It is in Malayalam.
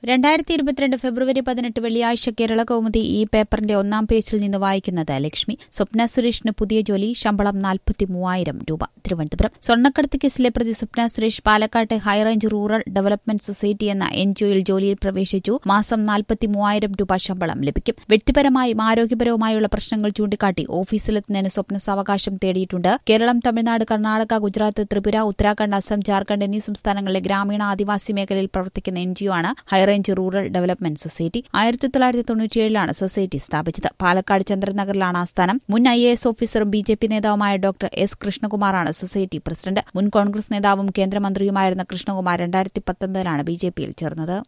രണ്ടായിരത്തി ഇരുപത്തിരണ്ട് ഫെബ്രുവരി പതിനെട്ട് വെള്ളിയാഴ്ച കേരള കൗമുദി ഈ പേപ്പറിന്റെ ഒന്നാം പേജിൽ നിന്ന് വായിക്കുന്നത് ലക്ഷ്മി സ്വപ്ന സുരേഷിന് പുതിയ ജോലി ശമ്പളം നാൽപ്പത്തി മൂവായിരം രൂപ തിരുവനന്തപുരം സ്വർണ്ണക്കടത്ത് കേസിലെ പ്രതി സ്വപ്ന സുരേഷ് പാലക്കാട്ടെ ഹൈറേഞ്ച് റൂറൽ ഡെവലപ്മെന്റ് സൊസൈറ്റി എന്ന എൻജിഒയിൽ ജോലിയിൽ പ്രവേശിച്ചു മാസം നാൽപ്പത്തി മൂവായിരം രൂപ ശമ്പളം ലഭിക്കും വ്യക്തിപരമായും ആരോഗ്യപരവുമായുള്ള പ്രശ്നങ്ങൾ ചൂണ്ടിക്കാട്ടി ഓഫീസിലെത്തുന്നതിന് സ്വപ്ന സാവകാശം തേടിയിട്ടുണ്ട് കേരളം തമിഴ്നാട് കർണാടക ഗുജറാത്ത് ത്രിപുര ഉത്തരാഖണ്ഡ് അസം ജാർഖണ്ഡ് എന്നീ സംസ്ഥാനങ്ങളിലെ ഗ്രാമീണ ആദിവാസി മേഖലയിൽ പ്രവർത്തിക്കുന്ന എൻജിഒ ആണ് ഹൈറേഞ്ച് റൂറൽ ഡെവലപ്മെന്റ് സൊസൈറ്റി ആയിരത്തി തൊള്ളായിരത്തി തൊണ്ണൂറ്റിയേഴിലാണ് സൊസൈറ്റി സ്ഥാപിച്ചത് പാലക്കാട് ചന്ദ്രനഗറിലാണ് ആസ്ഥാനം മുൻ ഐ എ എസ് ഓഫീസറും ബി ജെ പി നേതാവുമായ ഡോക്ടർ എസ് കൃഷ്ണകുമാറാണ് സൊസൈറ്റി പ്രസിഡന്റ് മുൻ കോൺഗ്രസ് നേതാവും കേന്ദ്രമന്ത്രിയുമായിരുന്ന കൃഷ്ണകുമാർ രണ്ടായിരത്തി പത്തൊമ്പതിലാണ് ബി ജെ പിയിൽ ചേർന്നത്